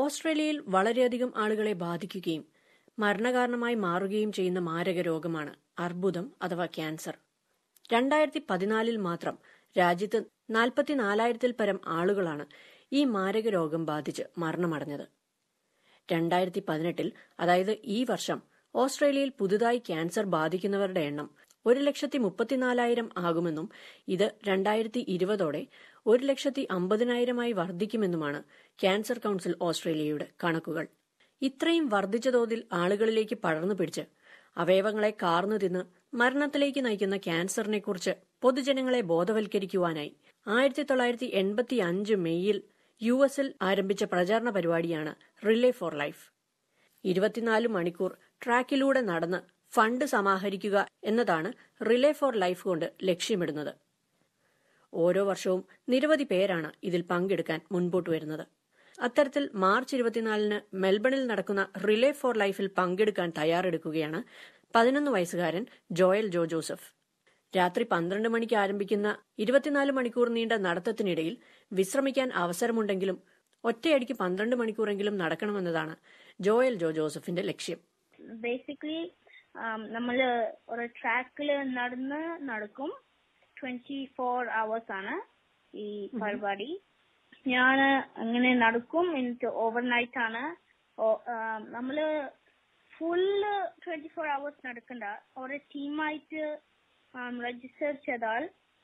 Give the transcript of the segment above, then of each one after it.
ഓസ്ട്രേലിയയിൽ വളരെയധികം ആളുകളെ ബാധിക്കുകയും മരണകാരണമായി മാറുകയും ചെയ്യുന്ന മാരക രോഗമാണ് അർബുദം അഥവാ ക്യാൻസർ രണ്ടായിരത്തി പതിനാലിൽ മാത്രം രാജ്യത്ത് നാൽപ്പത്തിനാലായിരത്തിൽ പരം ആളുകളാണ് ഈ മാരക രോഗം ബാധിച്ച് മരണമടഞ്ഞത് രണ്ടായിരത്തി പതിനെട്ടിൽ അതായത് ഈ വർഷം ഓസ്ട്രേലിയയിൽ പുതുതായി ക്യാൻസർ ബാധിക്കുന്നവരുടെ എണ്ണം ഒരു ലക്ഷത്തി മുപ്പത്തിനാലായിരം ആകുമെന്നും ഇത് രണ്ടായിരത്തി ഇരുപതോടെ ഒരു ലക്ഷത്തി അമ്പതിനായിരമായി വർദ്ധിക്കുമെന്നുമാണ് ക്യാൻസർ കൌൺസിൽ ഓസ്ട്രേലിയയുടെ കണക്കുകൾ ഇത്രയും വർദ്ധിച്ച തോതിൽ ആളുകളിലേക്ക് പടർന്നു പിടിച്ച് അവയവങ്ങളെ കാർന്നു തിന്ന് മരണത്തിലേക്ക് നയിക്കുന്ന ക്യാൻസറിനെക്കുറിച്ച് പൊതുജനങ്ങളെ ബോധവൽക്കരിക്കുവാനായി ആയിരത്തി തൊള്ളായിരത്തി എൺപത്തി അഞ്ച് മെയ്യിൽ യു എസിൽ ആരംഭിച്ച പ്രചാരണ പരിപാടിയാണ് റിലേ ഫോർ ലൈഫ് ഇരുപത്തിനാല് മണിക്കൂർ ട്രാക്കിലൂടെ നടന്ന് ഫണ്ട് സമാഹരിക്കുക എന്നതാണ് റിലേ ഫോർ ലൈഫ് കൊണ്ട് ലക്ഷ്യമിടുന്നത് ഓരോ വർഷവും നിരവധി പേരാണ് ഇതിൽ പങ്കെടുക്കാൻ മുൻപോട്ട് വരുന്നത് അത്തരത്തിൽ മാർച്ച് ഇരുപത്തിനാലിന് മെൽബണിൽ നടക്കുന്ന റിലേ ഫോർ ലൈഫിൽ പങ്കെടുക്കാൻ തയ്യാറെടുക്കുകയാണ് പതിനൊന്ന് വയസ്സുകാരൻ ജോയൽ ജോ ജോസഫ് രാത്രി പന്ത്രണ്ട് മണിക്ക് ആരംഭിക്കുന്ന ഇരുപത്തിനാല് മണിക്കൂർ നീണ്ട നടത്തത്തിനിടയിൽ വിശ്രമിക്കാൻ അവസരമുണ്ടെങ്കിലും ഒറ്റയടിക്ക് പന്ത്രണ്ട് മണിക്കൂറെങ്കിലും നടക്കണമെന്നതാണ് ജോയൽ ജോ ജോസഫിന്റെ ലക്ഷ്യം ബേസിക്കലി നമ്മൾ ഒരു ട്രാക്കിൽ നടന്ന് നടക്കും ട്വന്റി ഫോർ അവേഴ്സ് ആണ് ഈ പരിപാടി ഞാൻ അങ്ങനെ നടക്കും എനിക്ക് ഓവർനൈറ്റ് ആണ് നമ്മള് ഫുള്ള് ട്വന്റി ഫോർ അവേഴ്സ് നടക്കണ്ട ഒരു ടീമായിട്ട് രജിസ്റ്റർ ചെയ്താൽ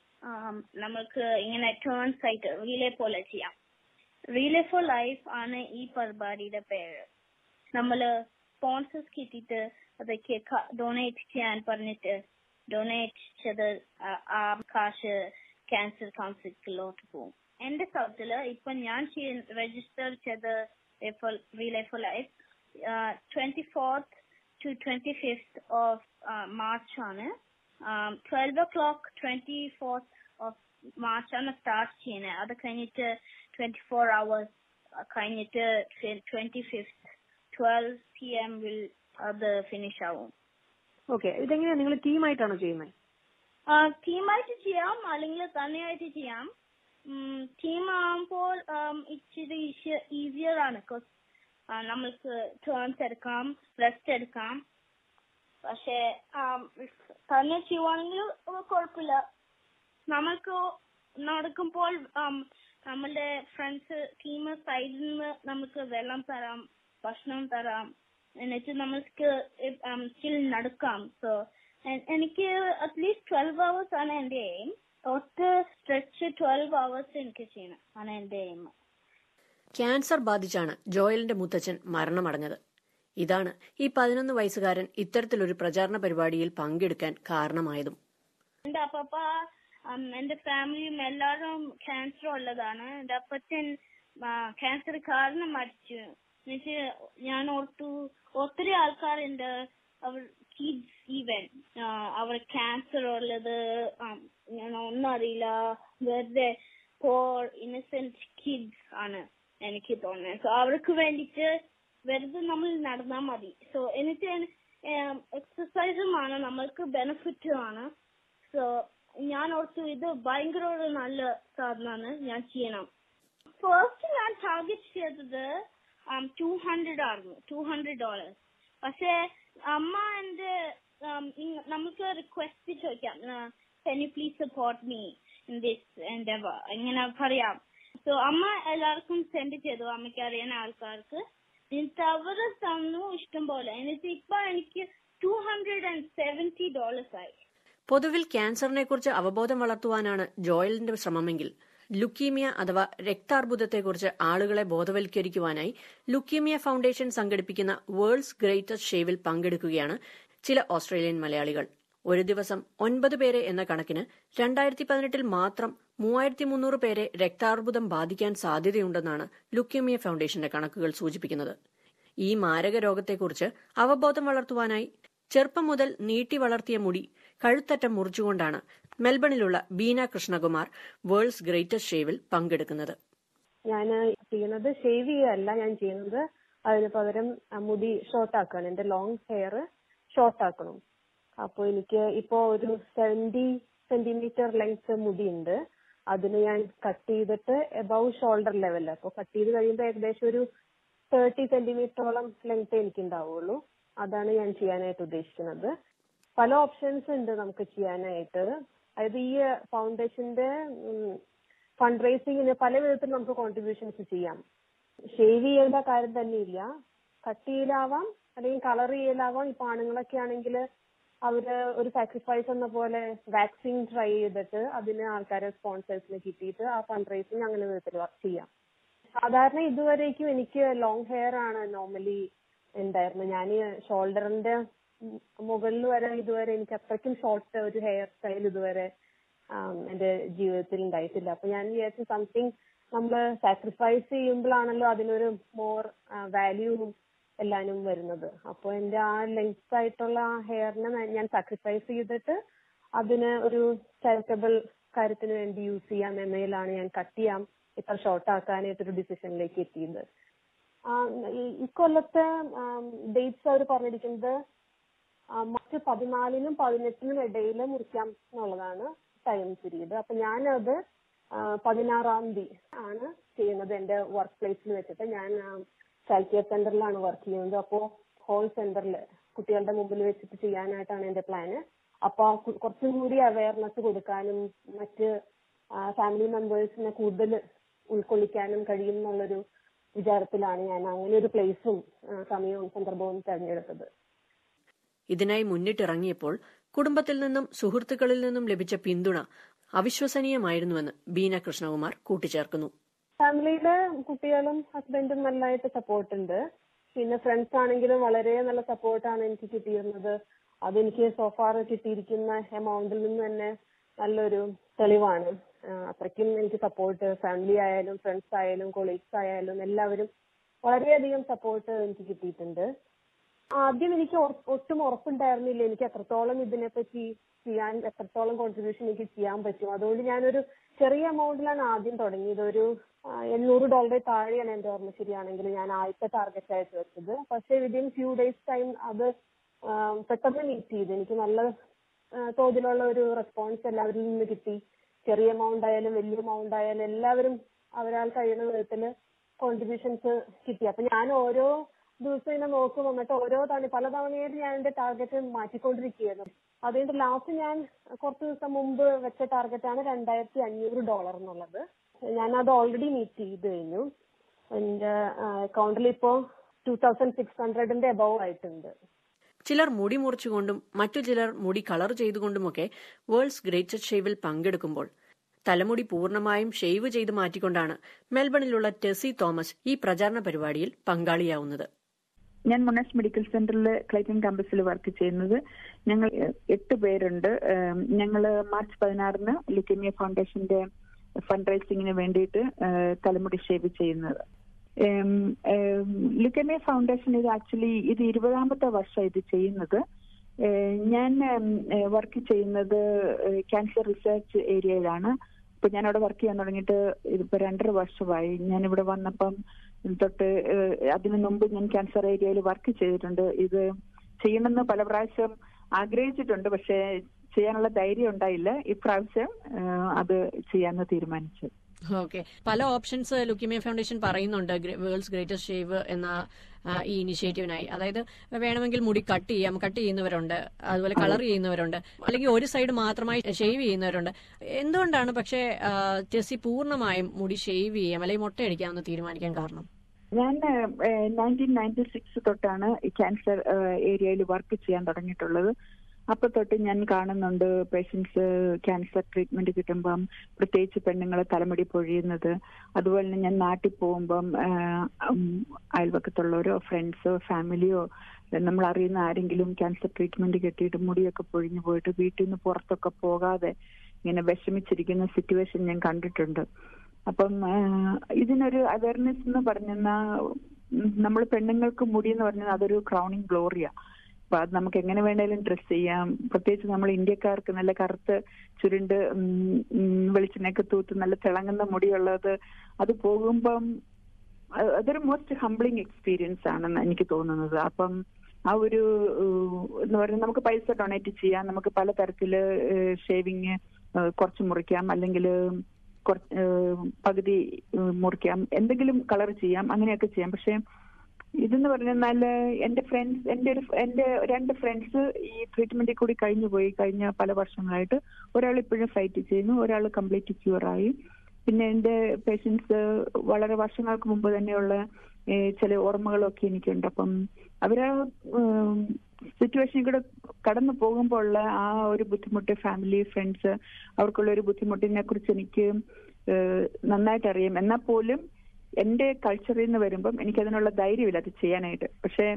നമുക്ക് ഇങ്ങനെ ടേൺസ് ആയിട്ട് റീലേ പോലെ ചെയ്യാം റീലേ ഫോർ ലൈഫ് ആണ് ഈ പരിപാടിയുടെ പേര് നമ്മള് സ്പോൺസേഴ്സ് കിട്ടിയിട്ട് അതൊക്കെ ഡൊണേറ്റ് ചെയ്യാൻ പറഞ്ഞിട്ട് ഡൊണേറ്റ് ചെയ്ത് ആ കാശ് ക്യാൻസർ കൗൺസിലോട്ട് പോകും എന്റെ സ്ഥലത്തില് ഇപ്പൊ ഞാൻ രജിസ്റ്റർ ചെയ്ത് relay for life twenty fourth to twenty fifth of March ആണ് twelve o'clock twenty fourth of March ആണ് സ്റ്റാർട്ട് ചെയ്യുന്നത് അത് കഴിഞ്ഞിട്ട് ട്വന്റി ഫോർ അവേഴ്സ് കഴിഞ്ഞിട്ട് twenty fifth twelve P M will അത് ഫിനിഷ് ആവും ഓക്കെ ഇതെങ്ങനെയാ നിങ്ങൾ ടീമായിട്ടാണോ ചെയ്യുന്നത് ടീമായിട്ട് ചെയ്യാം അല്ലെങ്കിൽ തന്നെയായിട്ട് ചെയ്യാം ടീം ആകുമ്പോൾ ഇച്ചിരി ഈസിയർ ആണ് നമ്മൾക്ക് ടേൺസ് എടുക്കാം റെസ്റ്റ് എടുക്കാം പക്ഷെ തന്നെ ചെയ്യുവാണെങ്കിൽ കുഴപ്പമില്ല നമ്മൾക്ക് നടക്കുമ്പോൾ നമ്മളുടെ ഫ്രണ്ട്സ് ടീം സൈഡിൽ നിന്ന് നമുക്ക് വെള്ളം തരാം ഭക്ഷണം തരാം എന്നിട്ട് നമ്മൾക്ക് സ്റ്റിൽ നടക്കാം സോ എനിക്ക് അറ്റ്ലീസ്റ്റ് ട്വൽവ് അവേഴ്സ് ആണ് എന്റെ എയിം ഒറ്റ സ്ട്രെച്ച് ട്വൽവ് അവേഴ്സ് എനിക്ക് ചെയ്യണം ആണ് എന്റെ എയിം ക്യാൻസർ ബാധിച്ചാണ് ജോയലിന്റെ മുത്തച്ഛൻ മരണമടഞ്ഞത് ഇതാണ് ഈ പതിനൊന്ന് വയസ്സുകാരൻ ഇത്തരത്തിലൊരു പ്രചാരണ പരിപാടിയിൽ പങ്കെടുക്കാൻ കാരണമായതും എന്റെ അപ്പപ്പ എന്റെ ഫാമിലിയും എല്ലാവരും ക്യാൻസർ ഉള്ളതാണ് എന്റെ അപ്പച്ചൻ ക്യാൻസർ കാരണം മരിച്ചു എന്നുവെച്ച് ഞാൻ ഓർത്തു ഒത്തിരി ആൾക്കാരുണ്ട് അവർ കിഡ്സ് ഈവൻ അവർ ക്യാൻസർ ഉള്ളത് ഞാൻ ഒന്നും അറിയില്ല വെറുതെ ഫോർ ഇന്നസെന്റ് കിഡ്സ് ആണ് എനിക്ക് തോന്നുന്നത് സോ അവർക്ക് വേണ്ടിട്ട് വെറുതെ നമ്മൾ നടന്നാൽ മതി സോ എന്നിട്ട് എക്സസൈസും ആണ് നമ്മൾക്ക് ബെനിഫിറ്റും ആണ് സോ ഞാൻ ഓർത്തു ഇത് ഭയങ്കര ഒരു നല്ല സാധനമാണ് ഞാൻ ചെയ്യണം ഫസ്റ്റ് ഞാൻ ടാർഗറ്റ് ചെയ്തത് ടു ഹൺഡ്രഡ് ആയിരുന്നു ടു ഹൺഡ്രഡ് ഡോളേഴ്സ് പക്ഷെ അമ്മ എന്റെ നമുക്ക് റിക്വസ്റ്റ് ചോദിക്കാം can you please support me in this എന്റെ ഇങ്ങനെ പറയാം സോ അമ്മ എല്ലാവർക്കും സെൻഡ് ചെയ്തു അമ്മയ്ക്ക് അറിയുന്ന ആൾക്കാർക്ക് എന്നിട്ട് അവർ തന്നു ഇഷ്ടം പോലെ എന്നിട്ട് ഇപ്പൊ എനിക്ക് two hundred and seventy dollars ആയി പൊതുവിൽ ക്യാൻസറിനെ കുറിച്ച് അവബോധം വളർത്തുവാനാണ് ജോയലിന്റെ ശ്രമമെങ്കിൽ ലുക്കീമിയ അഥവാ രക്താർബുദത്തെക്കുറിച്ച് ആളുകളെ ബോധവൽക്കരിക്കുവാനായി ലുക്കീമിയ ഫൗണ്ടേഷൻ സംഘടിപ്പിക്കുന്ന വേൾഡ്സ് ഗ്രേറ്റസ്റ്റ് ഷേവിൽ പങ്കെടുക്കുകയാണ് ചില ഓസ്ട്രേലിയൻ മലയാളികൾ ഒരു ദിവസം ഒൻപത് പേരെ എന്ന കണക്കിന് രണ്ടായിരത്തി പതിനെട്ടിൽ മാത്രം മൂവായിരത്തി മുന്നൂറ് പേരെ രക്താർബുദം ബാധിക്കാൻ സാധ്യതയുണ്ടെന്നാണ് ലുക്കീമിയ ഫൗണ്ടേഷന്റെ കണക്കുകൾ സൂചിപ്പിക്കുന്നത് ഈ മാരക രോഗത്തെക്കുറിച്ച് അവബോധം വളർത്തുവാനായി ചെറുപ്പം മുതൽ നീട്ടി വളർത്തിയ മുടി കഴുത്തറ്റം മുറിച്ചുകൊണ്ടാണ് മെൽബണിലുള്ള ബീന കൃഷ്ണകുമാർ വേൾഡ്സ് ഗ്രേറ്റസ്റ്റ് ഷേവിൽ പങ്കെടുക്കുന്നത് ഞാൻ ചെയ്യുന്നത് ഷേവ് ചെയ്യുകയല്ല ഞാൻ ചെയ്യുന്നത് അതിന് പകരം മുടി ഷോർട്ട് ആക്കുകയാണ് എന്റെ ലോങ് ഹെയർ ഷോർട്ട് ആക്കണം അപ്പൊ എനിക്ക് ഇപ്പോ ഒരു സെവന്റി സെന്റിമീറ്റർ ലെങ്ത് മുടിയുണ്ട് അതിന് ഞാൻ കട്ട് ചെയ്തിട്ട് എബവ് ഷോൾഡർ ലെവൽ അപ്പൊ കട്ട് ചെയ്ത് കഴിയുമ്പോൾ ഏകദേശം ഒരു തേർട്ടി സെന്റിമീറ്ററോളം ലെങ്ത് എനിക്ക് ഉണ്ടാവുള്ളൂ അതാണ് ഞാൻ ചെയ്യാനായിട്ട് ഉദ്ദേശിക്കുന്നത് പല ഓപ്ഷൻസ് ഉണ്ട് നമുക്ക് ചെയ്യാനായിട്ട് അതായത് ഈ ഫൗണ്ടേഷന്റെ ഫണ്ട് റേസിങ്ങിന് പല വിധത്തിൽ നമുക്ക് കോൺട്രിബ്യൂഷൻസ് ചെയ്യാം ഷേവ് ചെയ്യേണ്ട കാര്യം തന്നെയില്ല കട്ട് ചെയ്യലാവാം അല്ലെങ്കിൽ കളർ ചെയ്യലാവാം ഇപ്പൊ ആണുങ്ങളൊക്കെ ആണെങ്കിൽ അവര് ഒരു സാക്രിഫൈസ് എന്ന പോലെ വാക്സിൻ ട്രൈ ചെയ്തിട്ട് അതിന് ആൾക്കാരെ സ്പോൺസേഴ്സിനെ കിട്ടിയിട്ട് ആ ഫണ്ട് റേസിങ് അങ്ങനെ വിധത്തിൽ ചെയ്യാം സാധാരണ ഇതുവരേക്കും എനിക്ക് ലോങ് ഹെയർ ആണ് നോർമലി ഉണ്ടായിരുന്നത് ഞാൻ ഷോൾഡറിന്റെ മുകളിൽ വരെ ഇതുവരെ എനിക്ക് അത്രയ്ക്കും ഷോർട്ട് ഒരു ഹെയർ സ്റ്റൈൽ ഇതുവരെ എന്റെ ജീവിതത്തിൽ ഉണ്ടായിട്ടില്ല അപ്പൊ ഞാൻ വിചാരിച്ചു സംതിങ് നമ്മൾ സാക്രിഫൈസ് ചെയ്യുമ്പോഴാണല്ലോ അതിനൊരു മോർ വാല്യൂവും എല്ലാനും വരുന്നത് അപ്പോൾ എന്റെ ആ ലെങ്ത് ആയിട്ടുള്ള ആ ഹെയറിനെ ഞാൻ സാക്രിഫൈസ് ചെയ്തിട്ട് അതിന് ഒരു ചാരിറ്റബിൾ കാര്യത്തിന് വേണ്ടി യൂസ് ചെയ്യാം എന്നതിലാണ് ഞാൻ കട്ട് ചെയ്യാം ഇത്ര ഷോർട്ട് ആക്കാനായിട്ട് ഒരു ഡിസിഷനിലേക്ക് എത്തിയത് ഇക്കൊല്ലത്തെ ഡേറ്റ്സ് അവർ പറഞ്ഞിരിക്കുന്നത് മാർച്ച് പതിനാലിനും പതിനെട്ടിനും ഇടയിൽ മുറിക്കാം എന്നുള്ളതാണ് ടൈം പീരീഡ് അപ്പൊ ഞാനത് പതിനാറാം തീയതി ആണ് ചെയ്യുന്നത് എന്റെ വർക്ക് പ്ലേസിൽ വെച്ചിട്ട് ഞാൻ ചൈൽഡ് കെയർ സെന്ററിലാണ് വർക്ക് ചെയ്യുന്നത് അപ്പോ ഹോൾ സെന്ററിൽ കുട്ടികളുടെ മുമ്പിൽ വെച്ചിട്ട് ചെയ്യാനായിട്ടാണ് എന്റെ പ്ലാന് അപ്പൊ കുറച്ചും കൂടി അവയർനെസ് കൊടുക്കാനും മറ്റ് ഫാമിലി മെമ്പേഴ്സിനെ കൂടുതൽ ഉൾക്കൊള്ളിക്കാനും കഴിയും എന്നുള്ളൊരു വിചാരത്തിലാണ് ഞാൻ അങ്ങനെ ഒരു പ്ലേസും സമയവും സന്ദർഭവും തെരഞ്ഞെടുത്തത് ഇതിനായി മുന്നിട്ടിറങ്ങിയപ്പോൾ കുടുംബത്തിൽ നിന്നും സുഹൃത്തുക്കളിൽ നിന്നും ലഭിച്ച പിന്തുണ അവിശ്വസനീയമായിരുന്നുവെന്ന് ബീന കൃഷ്ണകുമാർ കൂട്ടിച്ചേർക്കുന്നു ഫാമിലിയിലെ കുട്ടികളും ഹസ്ബൻഡും നല്ലതായിട്ട് സപ്പോർട്ട് ഉണ്ട് പിന്നെ ഫ്രണ്ട്സ് ആണെങ്കിലും വളരെ നല്ല സപ്പോർട്ടാണ് എനിക്ക് കിട്ടിയിരുന്നത് അതെനിക്ക് സോഫാർ കിട്ടിയിരിക്കുന്ന എമൗണ്ടിൽ നിന്ന് തന്നെ നല്ലൊരു തെളിവാണ് അത്രയ്ക്കും എനിക്ക് സപ്പോർട്ട് ഫാമിലി ആയാലും ഫ്രണ്ട്സ് ആയാലും കൊളീഗ്സ് ആയാലും എല്ലാവരും വളരെയധികം സപ്പോർട്ട് എനിക്ക് കിട്ടിയിട്ടുണ്ട് ആദ്യം എനിക്ക് ഒട്ടും ഉറപ്പുണ്ടായിരുന്നില്ല എനിക്ക് എത്രത്തോളം ഇതിനെപ്പറ്റി ചെയ്യാൻ എത്രത്തോളം കോൺട്രിബ്യൂഷൻ എനിക്ക് ചെയ്യാൻ പറ്റും അതുകൊണ്ട് ഞാനൊരു ചെറിയ എമൗണ്ടിലാണ് ആദ്യം തുടങ്ങിയത് ഒരു എണ്ണൂറ് ഡോളറിൽ താഴെയാണ് എന്റെ ഓർമ്മ ശരിയാണെങ്കിൽ ഞാൻ ആദ്യത്തെ ടാർഗറ്റ് ആയിട്ട് വെച്ചത് പക്ഷേ വിതിൻ ഫ്യൂ ഡേയ്സ് ടൈം അത് പെട്ടെന്ന് മീറ്റ് ചെയ്തു എനിക്ക് നല്ല തോതിലുള്ള ഒരു റെസ്പോൺസ് എല്ലാവരിൽ നിന്ന് കിട്ടി ചെറിയ എമൗണ്ട് ആയാലും വലിയ എമൗണ്ട് ആയാലും എല്ലാവരും അവരാൽ കഴിയുന്ന വിധത്തിൽ കോൺട്രിബ്യൂഷൻസ് കിട്ടി അപ്പൊ ഞാൻ ഓരോ ദിവസം ഇങ്ങനെ നോക്കും എന്നിട്ട് ഓരോ തവണ പല തവണയായിട്ട് ഞാൻ എന്റെ ടാർഗറ്റ് മാറ്റിക്കൊണ്ടിരിക്കുകയായിരുന്നു അതുകൊണ്ട് ലാസ്റ്റ് ഞാൻ കുറച്ച് ദിവസം മുമ്പ് വെച്ച ടാർഗറ്റ് ആണ് രണ്ടായിരത്തി അഞ്ഞൂറ് ഡോളർ എന്നുള്ളത് ഞാൻ അത് ഓൾറെഡി മീറ്റ് ചെയ്ത് കഴിഞ്ഞു എന്റെ അക്കൗണ്ടിൽ ഇപ്പോ ടൂ തൗസൻഡ് സിക്സ് ഹൺഡ്രഡിന്റെ അബവ് ആയിട്ടുണ്ട് ചിലർ മുടി മുറിച്ചുകൊണ്ടും മറ്റു ചിലർ മുടി കളർ ചെയ്തുകൊണ്ടുമൊക്കെ വേൾഡ്സ് ഗ്രേറ്റസ്റ്റ് ഷേവിൽ പങ്കെടുക്കുമ്പോൾ തലമുടി പൂർണ്ണമായും ഷെയ്വ് ചെയ്ത് മാറ്റിക്കൊണ്ടാണ് മെൽബണിലുള്ള ടെസി തോമസ് ഈ പ്രചാരണ പരിപാടിയിൽ പങ്കാളിയാവുന്നത് ഞാൻ മൊണാസ് മെഡിക്കൽ സെന്ററിൽ ക്ലൈറ്റൺ ക്യാമ്പസിൽ വർക്ക് ചെയ്യുന്നത് ഞങ്ങൾ എട്ട് പേരുണ്ട് ഞങ്ങൾ മാർച്ച് പതിനാറിന് ലുക്കമിയ ഫൗണ്ടേഷന്റെ ഫണ്ട് റൈസിങ്ങിന് വേണ്ടിയിട്ട് തലമുടി ഷേവ് ചെയ്യുന്നത് ലുക്കമിയ ഫൗണ്ടേഷൻ ഇത് ആക്ച്വലി ഇത് ഇരുപതാമത്തെ വർഷം ഇത് ചെയ്യുന്നത് ഞാൻ വർക്ക് ചെയ്യുന്നത് ക്യാൻസർ റിസർച്ച് ഏരിയയിലാണ് ഇപ്പൊ ഞാൻ അവിടെ വർക്ക് ചെയ്യാൻ തുടങ്ങിയിട്ട് ഇപ്പൊ രണ്ടര വർഷമായി ഞാൻ ഇവിടെ വന്നപ്പം തൊട്ട് അതിനു മുമ്പ് ഞാൻ ക്യാൻസർ ഏരിയയിൽ വർക്ക് ചെയ്തിട്ടുണ്ട് ഇത് ചെയ്യണമെന്ന് പല പ്രാവശ്യം ആഗ്രഹിച്ചിട്ടുണ്ട് പക്ഷെ ചെയ്യാനുള്ള ധൈര്യം ഉണ്ടായില്ല ഇപ്രാവശ്യം അത് ചെയ്യാന്ന് തീരുമാനിച്ചു ഓക്കെ പല ഓപ്ഷൻസ് ലുക്കിമിയ ഫൗണ്ടേഷൻ പറയുന്നുണ്ട് വേൾഡ്സ് ഗ്രേറ്റസ്റ്റ് ഷേവ് എന്ന ഈ ഇനിഷ്യേറ്റീവിനായി അതായത് വേണമെങ്കിൽ മുടി കട്ട് ചെയ്യാം കട്ട് ചെയ്യുന്നവരുണ്ട് അതുപോലെ കളർ ചെയ്യുന്നവരുണ്ട് അല്ലെങ്കിൽ ഒരു സൈഡ് മാത്രമായി ഷേവ് ചെയ്യുന്നവരുണ്ട് എന്തുകൊണ്ടാണ് പക്ഷേ ടെസി പൂർണ്ണമായും മുടി ഷേവ് ചെയ്യാം അല്ലെങ്കിൽ മുട്ടയടിക്കാമെന്ന് തീരുമാനിക്കാൻ കാരണം ഞാൻ നയൻറ്റീൻ നയൻറ്റി സിക്സ് തൊട്ടാണ് ക്യാൻസർ ഏരിയയിൽ വർക്ക് ചെയ്യാൻ തുടങ്ങിയിട്ടുള്ളത് അപ്പൊ തൊട്ട് ഞാൻ കാണുന്നുണ്ട് പേഷ്യൻസ് ക്യാൻസർ ട്രീറ്റ്മെന്റ് കിട്ടുമ്പം പ്രത്യേകിച്ച് പെണ്ണുങ്ങൾ തലമുടി പൊഴിയുന്നത് അതുപോലെ തന്നെ ഞാൻ നാട്ടിൽ പോകുമ്പം അയൽവക്കത്തുള്ളവരോ ഫ്രണ്ട്സോ ഫാമിലിയോ നമ്മൾ അറിയുന്ന ആരെങ്കിലും ക്യാൻസർ ട്രീറ്റ്മെന്റ് കിട്ടിയിട്ട് മുടിയൊക്കെ പൊഴിഞ്ഞു പോയിട്ട് വീട്ടിൽ നിന്ന് പുറത്തൊക്കെ പോകാതെ ഇങ്ങനെ വിഷമിച്ചിരിക്കുന്ന സിറ്റുവേഷൻ ഞാൻ കണ്ടിട്ടുണ്ട് അപ്പം ഇതിനൊരു അവയർനെസ് എന്ന് പറഞ്ഞാൽ നമ്മൾ പെണ്ണുങ്ങൾക്ക് മുടി എന്ന് പറഞ്ഞാൽ അതൊരു ക്രൗണിങ് ഗ്ലോറിയ അപ്പൊ അത് നമുക്ക് എങ്ങനെ വേണേലും ഡ്രസ് ചെയ്യാം പ്രത്യേകിച്ച് നമ്മൾ ഇന്ത്യക്കാർക്ക് നല്ല കറുത്ത് ചുരുണ്ട് വെളിച്ചെണ്ണയൊക്കെ തൂത്ത് നല്ല തിളങ്ങുന്ന മുടിയുള്ളത് അത് പോകുമ്പം അതൊരു മോസ്റ്റ് ഹംബ്ലിങ് എക്സ്പീരിയൻസ് ആണെന്ന് എനിക്ക് തോന്നുന്നത് അപ്പം ആ ഒരു എന്ന് പറയുന്നത് നമുക്ക് പൈസ ഡൊണേറ്റ് ചെയ്യാം നമുക്ക് പല തരത്തില് ഷേവിങ് കുറച്ച് മുറിക്കാം അല്ലെങ്കിൽ പകുതി മുറിക്കാം എന്തെങ്കിലും കളർ ചെയ്യാം അങ്ങനെയൊക്കെ ചെയ്യാം പക്ഷെ ഇതെന്ന് പറഞ്ഞാല് എന്റെ ഫ്രണ്ട്സ് എന്റെ ഒരു എന്റെ രണ്ട് ഫ്രണ്ട്സ് ഈ ട്രീറ്റ്മെന്റിൽ കൂടി കഴിഞ്ഞു പോയി കഴിഞ്ഞ പല വർഷങ്ങളായിട്ട് ഒരാൾ ഇപ്പോഴും ഫൈറ്റ് ചെയ്യുന്നു ഒരാൾ കംപ്ലീറ്റ് ക്യൂർ ആയി പിന്നെ എന്റെ പേഷ്യൻസ് വളരെ വർഷങ്ങൾക്ക് മുമ്പ് തന്നെയുള്ള ഏഹ്, ചില ഓർമ്മകളൊക്കെ എനിക്കുണ്ട് അപ്പം അവര് സിറ്റുവേഷൻ കൂടെ കടന്നു പോകുമ്പോൾ ഉള്ള ആ ഒരു ബുദ്ധിമുട്ട് ഫാമിലി ഫ്രണ്ട്സ് അവർക്കുള്ള ഒരു ബുദ്ധിമുട്ടിനെ കുറിച്ച് എനിക്ക് ഏഹ്, നന്നായിട്ട് അറിയാം എന്നാൽ പോലും എന്റെ കൾച്ചറിൽ നിന്ന് വരുമ്പം എനിക്ക് അതിനുള്ള ധൈര്യമില്ല അത് ചെയ്യാനായിട്ട് പക്ഷേ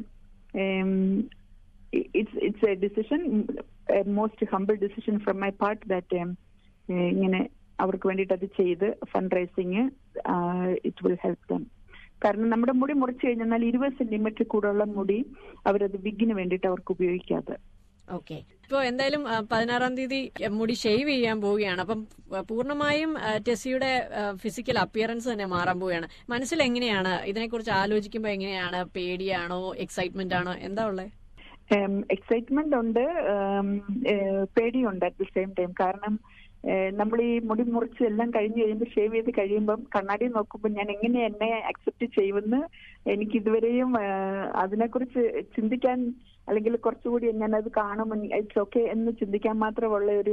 it's it's a decision most humble decision from my part that ഇങ്ങനെ അവർക്ക് വേണ്ടിയിട്ട് അത് ചെയ്ത് fund raising it will help them കാരണം നമ്മുടെ മുടി മുറിച്ചു കഴിഞ്ഞാൽ ഇരുപത് സെന്റിമീറ്റർ കൂടുതലുള്ള മുടി അവരത് വിഗിന് വേണ്ടിയിട്ട് അവർക്ക് ഉപയോഗിക്കാതെ ഓക്കെ ഇപ്പോൾ എന്തായാലും ആ, പതിനാറാം തീയതി മുടി ഷെയ്വ് ചെയ്യാൻ പോവുകയാണ് അപ്പം ആ, പൂർണ്ണമായും ആ, ടെസ്സിയുടെ ഫിസിക്കൽ അപ്പിയറൻസ് തന്നെ മാറാൻ പോവുകയാണ് മനസ്സിൽ എങ്ങനെയാണ് ഇതിനെക്കുറിച്ച് ആലോചിക്കുമ്പോൾ എങ്ങനെയാണ് പേടിയാണോ എക്സൈറ്റ്മെന്റ് ആണോ എന്താ ഉള്ളത് എക്സൈറ്റ്മെന്റ് ഉണ്ട് ഉം, ഏഹ്, പേടിയുണ്ട് അറ്റ് ദി സെയിം ടൈം കാരണം നമ്മൾ ഈ മുടി മുറിച്ച് എല്ലാം കഴിഞ്ഞ് കഴിയുമ്പോൾ ഷേവ് ചെയ്ത് കഴിയുമ്പം കണ്ണാടി നോക്കുമ്പോൾ ഞാൻ എങ്ങനെ എന്നെ അക്സെപ്റ്റ് ചെയ്യുമെന്ന് എനിക്ക് ഇതുവരെയും ഏഹ്, അതിനെക്കുറിച്ച് ചിന്തിക്കാൻ അല്ലെങ്കിൽ കുറച്ചുകൂടി ഞാൻ അത് കാണും ഇറ്റ്സ് ഓക്കെ എന്ന് ചിന്തിക്കാൻ മാത്രമുള്ള ഒരു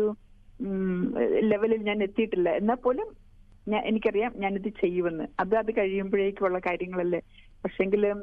ലെവലിൽ ഞാൻ എത്തിയിട്ടില്ല എന്നാൽ പോലും ഞാൻ എനിക്കറിയാം ഞാനിത് ചെയ്യുമെന്ന് അത് അത് കഴിയുമ്പോഴേക്കുള്ള കാര്യങ്ങളല്ലേ പക്ഷെങ്കിലും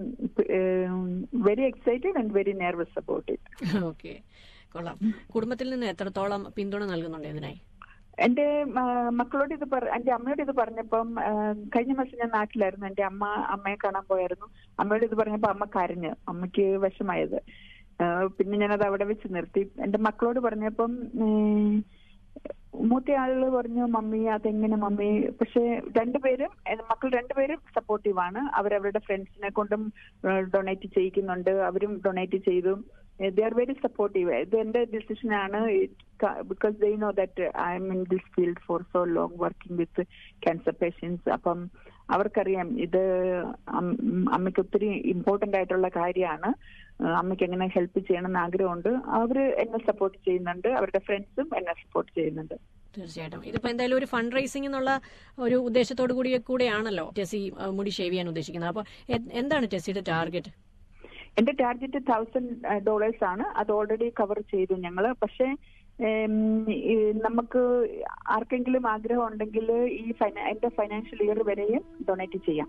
very excited and very nervous about it okay കൊള്ളാം കുടുംബത്തിൽ നിന്ന് എത്രത്തോളം പിന്തുണ നൽകുന്നുണ്ട് ഇതിനായി എന്റെ ആ, മക്കളോട് ഇത് പറ എന്റെ അമ്മയോട് ഇത് പറഞ്ഞപ്പം ആ, കഴിഞ്ഞ മാസം ഞാൻ നാട്ടിലായിരുന്നു എന്റെ അമ്മ അമ്മയെ കാണാൻ പോയായിരുന്നു അമ്മയോട് ഇത് പറഞ്ഞപ്പോ അമ്മ കരഞ്ഞ് അമ്മയ്ക്ക് വിഷമായത് ആ, പിന്നെ ഞാനത് അവിടെ വെച്ച് നിർത്തി എന്റെ മക്കളോട് പറഞ്ഞപ്പം ഉം, മൂത്ത ആളുകൾ പറഞ്ഞു മമ്മി അതെങ്ങനെ മമ്മി പക്ഷെ രണ്ടുപേരും എന്റെ മക്കൾ രണ്ടുപേരും സപ്പോർട്ടീവ് ആണ് അവരവരുടെ ഫ്രണ്ട്സിനെ കൊണ്ടും ഡൊണേറ്റ് ചെയ്യിക്കുന്നുണ്ട് അവരും ഡൊണേറ്റ് ചെയ്തു ദേ ആർ വെരി സപ്പോർട്ടീവ് ഇത് എന്റെ ഡിസിഷൻ ആണ് because they know that I'm in this field for so long working with cancer patients അപ്പം അവർക്കറിയാം ഇത് അം- അമ്മയ്ക്ക് ഒത്തിരി ഇമ്പോർട്ടന്റ് ആയിട്ടുള്ള കാര്യമാണ് അമ്മയ്ക്ക് എങ്ങനെ ഹെൽപ്പ് ചെയ്യണമെന്ന് ആഗ്രഹമുണ്ട് അവര് എന്നെ സപ്പോർട്ട് ചെയ്യുന്നുണ്ട് അവരുടെ ഫ്രണ്ട്സും എന്നെ സപ്പോർട്ട് ചെയ്യുന്നുണ്ട് തീർച്ചയായിട്ടും ഇതിപ്പോ എന്തായാലും ഒരു ഫണ്ട് റൈസിംഗ് എന്നുള്ള ഒരു ഉദ്ദേശത്തോടു കൂടി കൂടെയാണല്ലോ ടെസ്സി ആ, മുടി ഷേവ് ചെയ്യാൻ ഉദ്ദേശിക്കുന്നത് അപ്പൊ എ- എന്താണ് ടെസ്സിയുടെ ടാർഗറ്റ് എന്റെ ടാർഗറ്റ് തൗസൻഡ് ഡോളേഴ്സ് ആണ് അത് ഓൾറെഡി കവർ ചെയ്തു ഞങ്ങള് പക്ഷേ ഉം, ഈ നമുക്ക് ആർക്കെങ്കിലും ആഗ്രഹം ഉണ്ടെങ്കിൽ ഈ ഫൈന- എന്റെ ഫൈനാൻഷ്യൽ ഇയർ വരെയും ഡൊണേറ്റ് ചെയ്യാം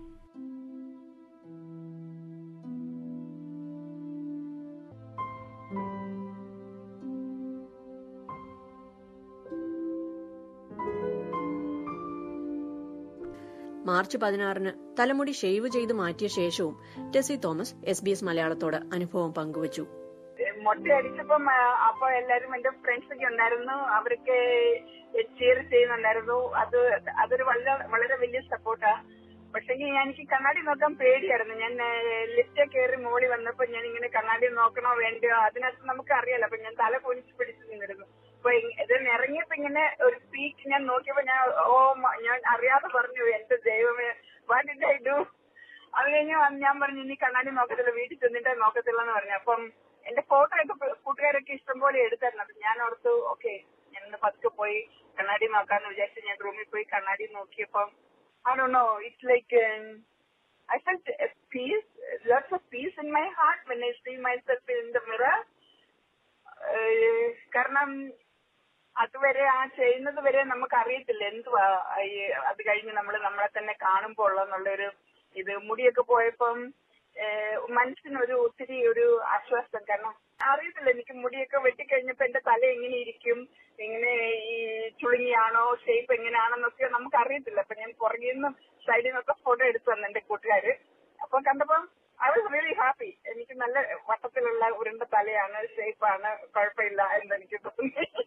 മാർച്ച് പതിനാറിന് തലമുടി ഷേവ് ചെയ്ത് മാറ്റിയ ശേഷവും Tessy Thomas S B S മലയാളത്തോട് അനുഭവം പങ്കുവച്ചു മൊട്ടയടിച്ചപ്പം ആ, അപ്പൊ എല്ലാരും എന്റെ ഫ്രണ്ട്സ് ഒക്കെ ഉണ്ടായിരുന്നു അവരൊക്കെ cheer ചെയ്യുന്നുണ്ടായിരുന്നു അത് അതൊരു വളരെ വളരെ വലിയ സപ്പോർട്ടാ പക്ഷെങ്കിൽ ഞാൻ എനിക്ക് കണ്ണാടി നോക്കാൻ പേടിയായിരുന്നു ഞാൻ ലിഫ്റ്റ് കയറി മോളി വന്നപ്പോ ഞാൻ ഇങ്ങനെ കണ്ണാടി നോക്കണോ വേണ്ടയോ അതിനകത്ത് നമുക്ക് അറിയാലോ അപ്പൊ ഞാൻ തല പൊനിച്ച് പിടിച്ചു നിന്നിരുന്നു അപ്പൊ ഇ- ഇത് ഇറങ്ങിയപ്പോ ഇങ്ങനെ ഒരു പീക്ക് ഞാൻ നോക്കിയപ്പോ ഞാൻ ഓ മ- ഞാൻ അറിയാതെ പറഞ്ഞു എന്റെ ദൈവമേ വാട്ട് ഡിഡ് ഐ ഡു അത് കഴിഞ്ഞ് വന്ന് ഞാൻ പറഞ്ഞു ഇനി കണ്ണാടി നോക്കത്തില്ല വീട്ടിൽ ചെന്നിട്ടേ നോക്കത്തില്ല എന്ന് പറഞ്ഞു അപ്പം എന്റെ ഫോട്ടോ ഒക്കെ പ് കൂട്ടുകാരൊക്കെ ഇഷ്ടംപോലെ എടുത്തായിരുന്നു അപ്പൊ ഞാൻ ഓർത്തു ഓക്കെ ഞാൻ ഇന്ന് പതുക്കെ പോയി കണ്ണാടി നോക്കാന്ന് വിചാരിച്ചു ഞാൻ റൂമിൽ പോയി കണ്ണാടി നോക്കിയപ്പം ഐ ഡോ know it's like I felt peace lots of peace in my heart when I see myself in the mirror കാരണം അതുവരെ ആ ചെയ്യുന്നത് വരെ നമുക്ക് അറിയത്തില്ല എന്തുവാ ഈ അത് കഴിഞ്ഞ് നമ്മൾ നമ്മളെ തന്നെ കാണുമ്പോൾ ഉള്ളെന്നുള്ളൊരു ഇത് മുടിയൊക്കെ പോയപ്പം ഏഹ് മനസ്സിനൊരു ഒത്തിരി ഒരു ആശ്വാസം കാരണം അറിയത്തില്ല എനിക്ക് മുടിയൊക്കെ വെട്ടിക്കഴിഞ്ഞപ്പോ എന്റെ തല എങ്ങനെ ഇരിക്കും എങ്ങനെ ഈ ചുളുങ്ങിയാണോ ഷേപ്പ് എങ്ങനെയാണെന്നൊക്കെ നമുക്ക് അറിയത്തില്ല അപ്പൊ ഞാൻ പുറകിൽ നിന്നും സൈഡിൽ നിന്നൊക്കെ ഫോട്ടോ എടുത്തു തന്നു എന്റെ കൂട്ടുകാര് അപ്പൊ കണ്ടപ്പം ഐ വാസ് റിയലി ഹാപ്പി എനിക്ക് നല്ല വട്ടത്തിലുള്ള ഉരുണ്ട തലയാണ് ഷേപ്പാണ് കുഴപ്പമില്ല എന്ന് എനിക്ക് തോന്നി